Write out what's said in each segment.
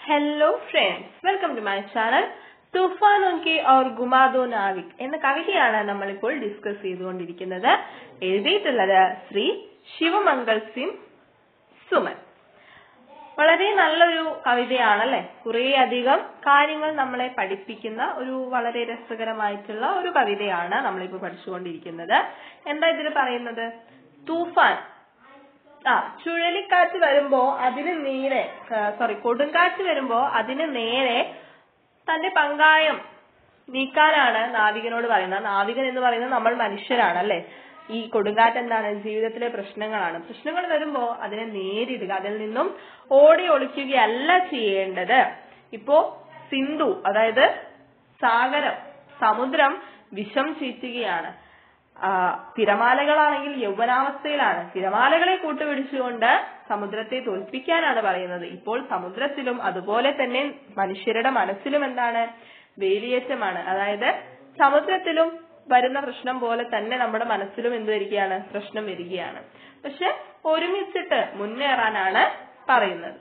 hello friends welcome to my channel തൂഫാനോ കെ ഓർ ഗുമാദോ നാവിക് എന്ന കവിതയാണ് നമ്മളിപ്പോൾ ഡിസ്കസ് ചെയ്തുകൊണ്ടിരിക്കുന്നത് എഴുതിയിട്ടുള്ളത് ശ്രീ ശിവമംഗൾ സിംഗ് സുമൻ വളരെ നല്ലൊരു കവിതയാണല്ലേ കുറേ അധികം കാര്യങ്ങൾ നമ്മളെ പഠിപ്പിക്കുന്ന ഒരു വളരെ രസകരമായിട്ടുള്ള ഒരു കവിതയാണ് നമ്മളിപ്പോൾ പഠിച്ചുകൊണ്ടിരിക്കുന്നത് എന്താ ഇതിൽ പറയുന്നത് തൂഫാൻ ആ ചുഴലിക്കാറ്റ് വരുമ്പോ അതിന് നേരെ സോറി കൊടുങ്കാറ്റ് വരുമ്പോ അതിന് നേരെ തന്റെ പങ്കായം നീക്കാനാണ് നാവികനോട് പറയുന്നത് നാവികൻ എന്ന് പറയുന്നത് നമ്മൾ മനുഷ്യരാണ് അല്ലെ ഈ കൊടുങ്കാറ്റ് എന്താണ് ജീവിതത്തിലെ പ്രശ്നങ്ങളാണ് പ്രശ്നങ്ങൾ വരുമ്പോ അതിനെ നേരിടുക അതിൽ നിന്നും ഓടി ഒളിക്കുകയല്ല ചെയ്യേണ്ടത് ഇപ്പോ സിന്ധു അതായത് സാഗരം സമുദ്രം വിഷം ചീറ്റുകയാണ് ആ, തിരമാലകളാണെങ്കിൽ യൗവനാവസ്ഥയിലാണ് തിരമാലകളെ കൂട്ടുപിടിച്ചുകൊണ്ട് സമുദ്രത്തെ തോൽപ്പിക്കാനാണ് പറയുന്നത് ഇപ്പോൾ സമുദ്രത്തിലും അതുപോലെ തന്നെ മനുഷ്യരുടെ മനസ്സിലും എന്താണ് വേലിയേറ്റമാണ് അതായത് സമുദ്രത്തിലും വരുന്ന പ്രശ്നം പോലെ തന്നെ നമ്മുടെ മനസ്സിലും എന്ത് വരികയാണ് പ്രശ്നം വരികയാണ് പക്ഷെ ഒരുമിച്ചിട്ട് മുന്നേറാനാണ് പറയുന്നത്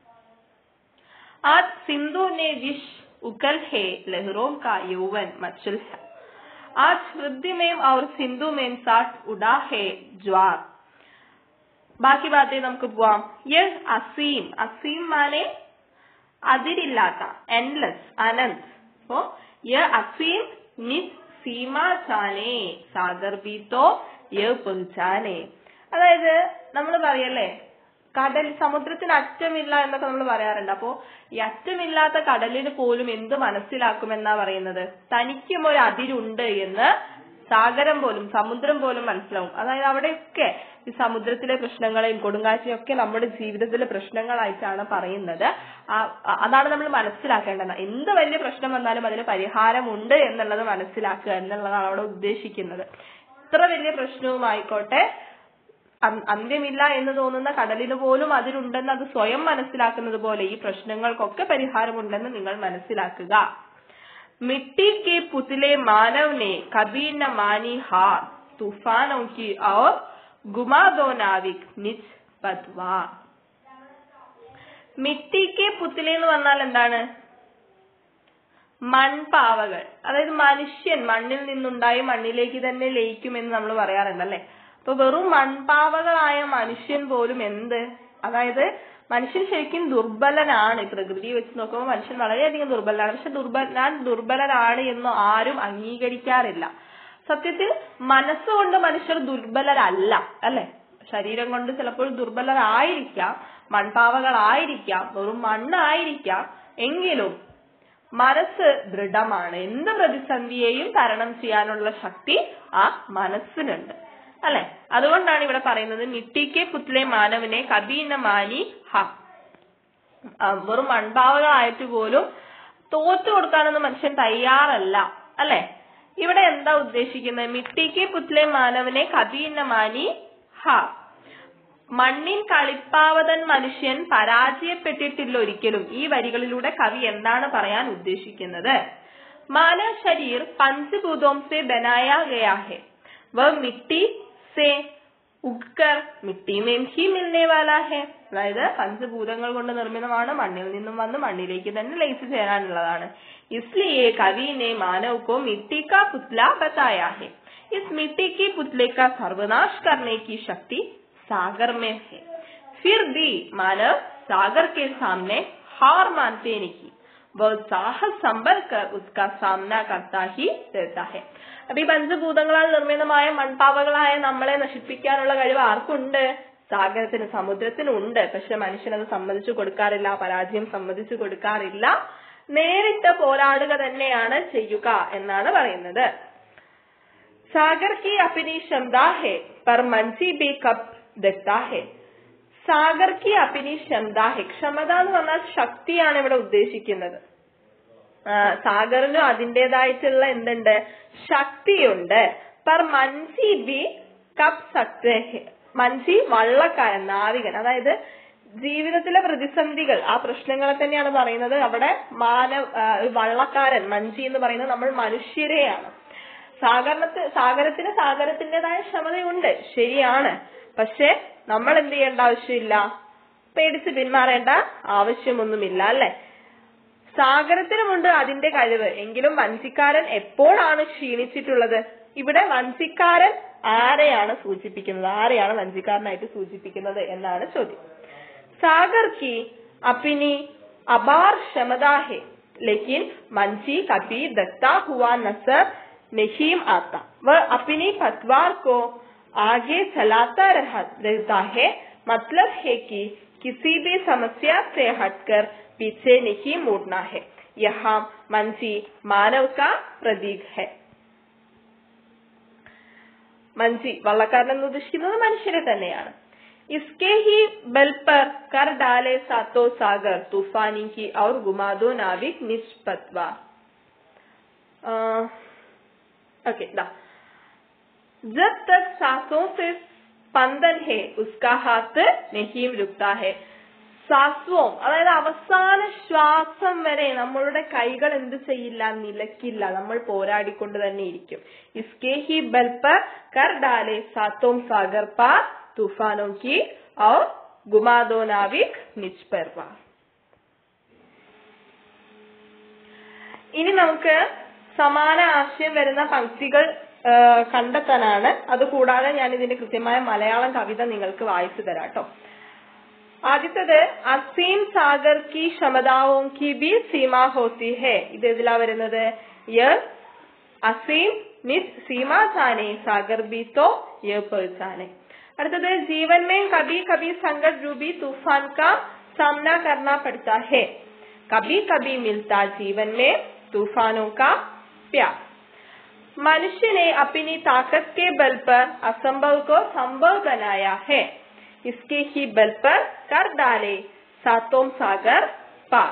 आज सिंधु ने विष उकल है लहरों का यौवन मचल है आज वृद्धि में और सिंधु में साठ उड़ा है ज्वार ബാക്കി ഭാഗത്തെ നമുക്ക് പോവാം യഹ് അസീം അസീം മാനെ അതിരില്ലാത്ത എൻലെസ് അനന്ത് അപ്പോ യ അസീം നിസ് സീമ ചാനേ സാഗർ ബീത്തോ യ പൊഞ്ചാനേ അതായത് നമ്മൾ പറയല്ലേ കടൽ സമുദ്രത്തിന് അറ്റമില്ല എന്നൊക്കെ നമ്മൾ പറയാറുണ്ട് അപ്പോ ഈ അറ്റമില്ലാത്ത കടലിന് പോലും എന്ത് മനസ്സിലാക്കുമെന്നാ പറയുന്നത് തനിക്കും ഒരു അതിരുണ്ട് എന്ന് സാഗരം പോലും സമുദ്രം പോലും മനസ്സിലാവും അതായത് അവിടെയൊക്കെ ഈ സമുദ്രത്തിലെ പ്രശ്നങ്ങളെയും കൊടുങ്കാറ്റിനെയും ഒക്കെ നമ്മുടെ ജീവിതത്തിലെ പ്രശ്നങ്ങളായിട്ടാണ് പറയുന്നത് ആ- ആ- അതാണ് നമ്മൾ മനസ്സിലാക്കേണ്ടത് എന്ത് വലിയ പ്രശ്നം വന്നാലും അതിന് പരിഹാരമുണ്ട് എന്നുള്ളത് മനസ്സിലാക്കുക എന്നുള്ളതാണ് അവിടെ ഉദ്ദേശിക്കുന്നത് ഇത്ര വലിയ പ്രശ്നവുമായിക്കോട്ടെ അന്- അന്ത്യമില്ല എന്ന് തോന്നുന്ന കടലിന് പോലും അതിലുണ്ടെന്ന് അത് സ്വയം മനസ്സിലാക്കുന്നത് പോലെ ഈ പ്രശ്നങ്ങൾക്കൊക്കെ പരിഹാരമുണ്ടെന്ന് നിങ്ങൾ മനസ്സിലാക്കുക मिट्टी के पुतले मानव ने कभी न मानी हार तूफानों की और गुमा दो नाविक निज पतवा മിട്ടി കെ പുത്തിലെ എന്ന് പറഞ്ഞാൽ എന്താണ് മൺപാവകൾ അതായത് മനുഷ്യൻ മണ്ണിൽ നിന്നുണ്ടായി മണ്ണിലേക്ക് തന്നെ ലയിക്കുമെന്ന് നമ്മൾ പറയാറുണ്ട് അല്ലെ അപ്പൊ വെറും മൺപാവകളായ മനുഷ്യൻ പോലും എന്ത് അതായത് മനുഷ്യൻ ശരിക്കും ദുർബലനാണ് ഈ പ്രകൃതിയെ വെച്ച് നോക്കുമ്പോൾ മനുഷ്യൻ വളരെയധികം ദുർബലനാണ് പക്ഷെ ദുർബല ഞാൻ ദുർബലനാണ് എന്ന് ആരും അംഗീകരിക്കാറില്ല സത്യത്തിൽ മനസ്സുകൊണ്ട് മനുഷ്യർ ദുർബലരല്ല അല്ലെ ശരീരം കൊണ്ട് ചിലപ്പോൾ ദുർബലരായിരിക്കാം മൺപാവകളായിരിക്കാം വെറും മണ്ണായിരിക്കാം എങ്കിലും മനസ്സ് ദൃഢമാണ് എന്ത് പ്രതിസന്ധിയെയും തരണം ചെയ്യാനുള്ള ശക്തി ആ മനസ്സിനുണ്ട് അല്ലെ അതുകൊണ്ടാണ് ഇവിടെ പറയുന്നത് മിട്ടിക്കെ പുത്ലെ മാനവനെ കബീന മാനി ഹ ആ, വെറും മൺപാവകളായിട്ട് പോലും തോറ്റു കൊടുക്കാനൊന്നും മനുഷ്യൻ തയ്യാറല്ല അല്ലെ ഇവിടെ എന്താ ഉദ്ദേശിക്കുന്നത് മിട്ടിക്കെ പുത്ലെ മാനവനെ കബീന മാനി ഹ മണ്ണിൻ കളിപ്പാവതൻ മനുഷ്യൻ പരാജയപ്പെട്ടിട്ടില്ല ഒരിക്കലും ഈ വരികളിലൂടെ കവി എന്താണ് പറയാൻ ഉദ്ദേശിക്കുന്നത് മാനവ ശരീർ പഞ്ചഭൂതോം സെ ബനായ ഗയാ ഹെ വ മിട്ടി സെ ഉഗ്കർ മിട്ടി മേം ഹി മിൽനെ വാലാ ഹെ അതായത് പഞ്ചഭൂതങ്ങൾ കൊണ്ട് നിർമ്മിതമാണ് മണ്ണിൽ നിന്നും വന്ന് മണ്ണിലേക്ക് തന്നെ ലയിച്ചു ചേരാനുള്ളതാണ് इसलिए कवि ने मानव को मिट्टी का पुतला बताया है इस मिट्टी की पुतले का सर्वनाश करने की शक्ति सागर में है फिर भी मानव सागर के सामने हार मानते नहीं वह साहस संभल कर उसका सामना करता ही रहता है അപ്പൊ ഈ പഞ്ചഭൂതങ്ങളാൽ നിർമ്മിതമായ മൺപാവകളായ നമ്മളെ നശിപ്പിക്കാനുള്ള കഴിവ് ആർക്കുണ്ട് സാഗരത്തിന് സമുദ്രത്തിനും ഉണ്ട് പക്ഷെ മനുഷ്യൻ അത് സമ്മതിച്ചു കൊടുക്കാറില്ല പരാജയം സമ്മതിച്ചു കൊടുക്കാറില്ല നേരിട്ട് പോരാടുക തന്നെയാണ് ചെയ്യുക എന്നാണ് പറയുന്നത് सागर की अपनी क्षमता है पर मंची भी कब देखता है സാഗർ കി അപ്പിനി ക്ഷമത ഹെ ക്ഷമത എന്ന് പറഞ്ഞാൽ ശക്തിയാണ് ഇവിടെ ഉദ്ദേശിക്കുന്നത് ആ, സാഗറിനും അതിൻ്റെതായിട്ടുള്ള എന്തുണ്ട് ശക്തിയുണ്ട് പർ മൻസി ബി കപ് സക്തേ ഹെ മൻസി വള്ളക്കാരൻ നാവികൻ അതായത് ജീവിതത്തിലെ പ്രതിസന്ധികൾ ആ പ്രശ്നങ്ങളെ തന്നെയാണ് പറയുന്നത് അവിടെ മാനവ ആ, വള്ളക്കാരൻ മഞ്ചി എന്ന് പറയുന്നത് നമ്മൾ മനുഷ്യരെയാണ് സാഗരത്ത് സാഗരത്തിന് സാഗരത്തിൻ്റെതായ ക്ഷമതയുണ്ട് ശരിയാണ് പക്ഷെ നമ്മൾ എന്ത് ചെയ്യേണ്ട ആവശ്യമില്ല പേടിച്ച് പിന്മാറേണ്ട ആവശ്യമൊന്നുമില്ല അല്ലെ സാഗരത്തിനുമുണ്ട് അതിന്റെ കഴിവ് എങ്കിലും വഞ്ചിക്കാരൻ എപ്പോഴാണ് ക്ഷീണിച്ചിട്ടുള്ളത് ഇവിടെ വഞ്ചിക്കാരൻ ആരെയാണ് സൂചിപ്പിക്കുന്നത് ആരെയാണ് വഞ്ചിക്കാരനായിട്ട് സൂചിപ്പിക്കുന്നത് എന്നാണ് ചോദ്യം सागर की अपनी अबार क्षमता है लेकिन मंची कभी दखता हुआ नजर नहीं आता वह अपनी पतवार को आगे चलाता रहा रहता है मतलब है कि किसी भी समस्या से हटकर पीछे नहीं मुड़ना है यहाँ मंची मानव का प्रतीक है മഞ്ചി വള്ളക്കാരൻ എന്ന് ഉദ്ദേശിക്കുന്നത് മനുഷ്യരെ തന്നെയാണ് इसके ही बल पर कर डाले सातों सागर तूफानी की और घुमा दो नाविक निष्पत्वा ओके दा जब तक सांसों से स्पंदन है उसका हाथ नहीं रुकता है ശ്വാസവും അതായത് അവസാന ശ്വാസം വരെ നമ്മളുടെ കൈകൾ എന്ത് ചെയ്യില്ല നിലക്കില്ല നമ്മൾ പോരാടിക്കൊണ്ട് തന്നെ ഇരിക്കും ഇസ്കെ ഹി ബൽ पर कर डाले सातों सागर पार तूफानों की और घुमा दो नाविक निज पर पार ഇനി നമുക്ക് സമാന ആശയം വരുന്ന പങ്ക്തികൾ ആ, കണ്ടെത്താനാണ് അതുകൂടാതെ ഞാൻ ഇതിന്റെ കൃത്യമായ മലയാളം കവിത നിങ്ങൾക്ക് വായിച്ചു തരാം കേട്ടോ ആദ്യത്തത് അസീം സാഗർ കി ക്ഷമതാവോം കി ബി സീമ ഹോത്തി ഹെ ഇത് ഇതിലാ വരുന്നത് യർ അസീം നിസ് സീമ ചാനെ സാഗർ ബി തോ യർ പഹചാനെ അടുത്തത് जीवन में कभी कभी संकट रूपी तूफान का सामना करना पड़ता है कभी कभी मिलता जीवन में तूफानों का प्यार मनुष्य ने अपनी ताकत के बल पर असंभव को संभव बनाया है इसके ही बल पर कर डाले सातों सागर पार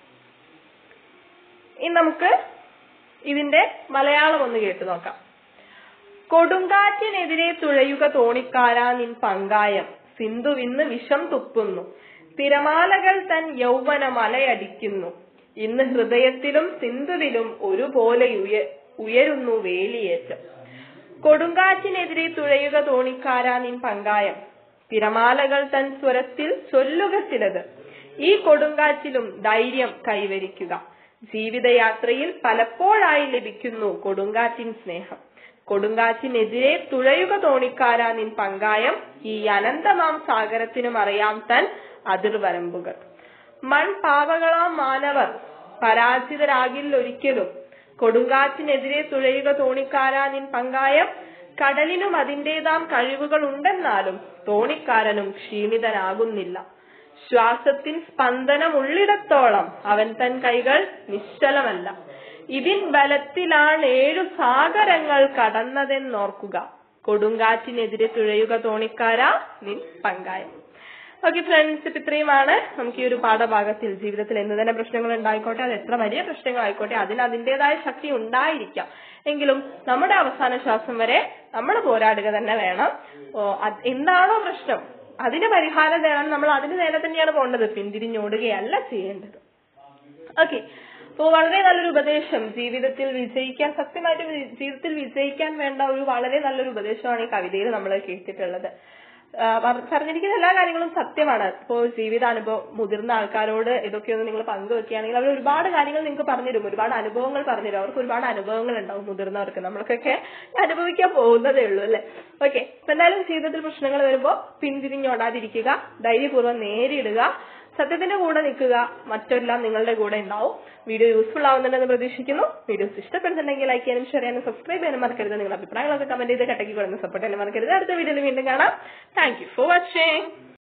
ഇനി നമുക്ക് ഇതിന്റെ മലയാളം ഒന്ന് കേട്ടു നോക്കാം കൊടുങ്കാറ്റിനെതിരെ തുഴയുക തോണിക്കാരാ നിൻ പങ്കായം സിന്ധുവിന്ന് വിഷം തുപ്പുന്നു തിരമാലകൾ തൻ യൗവന മലയടിക്കുന്നു ഇന്ന് ഹൃദയത്തിലും സിന്ധുവിലും ഒരുപോലെ ഉയ ഉയരുന്നു വേലിയേറ്റം കൊടുങ്കാറ്റിനെതിരെ തുഴയുക തോണിക്കാരാ നിൻ പങ്കായം തിരമാലകൾ തൻ സ്വരത്തിൽ ചൊല്ലുക ചിലത് ഈ കൊടുങ്കാറ്റിലും ധൈര്യം കൈവരിക്കുക ജീവിതയാത്രയിൽ പലപ്പോഴായി ലഭിക്കുന്നു കൊടുങ്കാറ്റിൻ സ്നേഹം കൊടുങ്കാറ്റിനെതിരെ തുഴയുക തോണിക്കാരാ നിൻ പങ്കായം ഈ അനന്തമാം സാഗരത്തിനും അറിയാം തൻ അതിർവരമ്പുകൾ മൺപാവകളാം മാനവർ പരാജിതരാകില്ലൊരിക്കലും കൊടുങ്കാറ്റിനെതിരെ തുഴയുക തോണിക്കാരാ നിൻ പങ്കായം കടലിനും അതിന്റേതാം കഴിവുകൾ ഉണ്ടെന്നാലും തോണിക്കാരനും ക്ഷീണിതനാകുന്നില്ല ശ്വാസത്തിൻ സ്പന്ദനം ഉള്ളിടത്തോളം അവൻ തൻ കൈകൾ നിശ്ചലമല്ല ഇതിൻ ബലത്തിലാണ് ഏഴു സാഗരങ്ങൾ കടന്നതെന്നോർക്കുക കൊടുങ്കാറ്റിനെതിരെ തുഴയുക തോണിക്കാരാ നിൻ പങ്കായം ഓക്കെ ഫ്രണ്ട്സ് ഇപ്പൊ ഇത്രയുമാണ് നമുക്ക് ഈ ഒരു പാഠഭാഗത്തിൽ ജീവിതത്തിൽ എന്ത് തന്നെ പ്രശ്നങ്ങൾ ഉണ്ടായിക്കോട്ടെ അത് എത്ര വലിയ പ്രശ്നങ്ങളായിക്കോട്ടെ അതിന് അതിന്റേതായ ശക്തി ഉണ്ടായിരിക്കാം എങ്കിലും നമ്മുടെ അവസാന ശ്വാസം വരെ നമ്മൾ പോരാടുക തന്നെ വേണം ഓ, അത് എന്താണോ പ്രശ്നം അതിന് പരിഹാരം തേടാൻ നമ്മൾ അതിന് നേരെ തന്നെയാണ് പോകേണ്ടത് പിന്തിരിഞ്ഞോടുകയല്ല ചെയ്യേണ്ടത് ഓക്കെ അപ്പോ വളരെ നല്ലൊരു ഉപദേശം ജീവിതത്തിൽ വിജയിക്കാൻ സത്യമായിട്ട് വി- ജീവിതത്തിൽ വിജയിക്കാൻ വേണ്ട ഒരു വളരെ നല്ലൊരു ഉപദേശമാണ് ഈ കവിതയിൽ നമ്മൾ കേട്ടിട്ടുള്ളത് ആ, പറ- പറഞ്ഞിരിക്കുന്ന എല്ലാ കാര്യങ്ങളും സത്യമാണ് ഇപ്പോ ജീവിതാനുഭവം മുതിർന്ന ആൾക്കാരോട് ഇതൊക്കെയൊന്ന് നിങ്ങൾ പങ്കുവെക്കുകയാണെങ്കിൽ അവർ ഒരുപാട് കാര്യങ്ങൾ നിങ്ങൾക്ക് പറഞ്ഞുതരും ഒരുപാട് അനുഭവങ്ങൾ പറഞ്ഞുതരും അവർക്ക് ഒരുപാട് അനുഭവങ്ങൾ ഉണ്ടാവും മുതിർന്നവർക്ക് നമ്മൾക്കൊക്കെ അനുഭവിക്കാൻ പോകുന്നതേ ഉള്ളൂ അല്ലെ ഓക്കെ എന്തായാലും ജീവിതത്തിൽ പ്രശ്നങ്ങൾ വരുമ്പോൾ പിന്തിരിഞ്ഞോടാതിരിക്കുക ധൈര്യപൂർവ്വം നേരിടുക സത്യത്തിന്റെ കൂടെ നിൽക്കുക മറ്റെല്ലാം നിങ്ങളുടെ കൂടെ ഉണ്ടാവും വീഡിയോ യൂസ്ഫുൾ ആവുന്നുണ്ടെന്ന് പ്രതീക്ഷിക്കുന്നു വീഡിയോസ് ഇഷ്ടപ്പെടുന്നുണ്ടെങ്കിൽ ലൈക്ക് ചെയ്യാനും ഷെയർ ചെയ്യാനും സബ്സ്ക്രൈബ് ചെയ്യാനും മറക്കരുത് നിങ്ങളുടെ അഭിപ്രായങ്ങളൊക്കെ കമന്റ് ചെയ്ത് കട്ടക്കി കൊടുന്ന് സപ്പോർട്ട് ചെയ്യാനും മറക്കരുത് അടുത്ത വീഡിയോയിൽ വീണ്ടും കാണാം താങ്ക് യു ഫോർ വാച്ചിങ്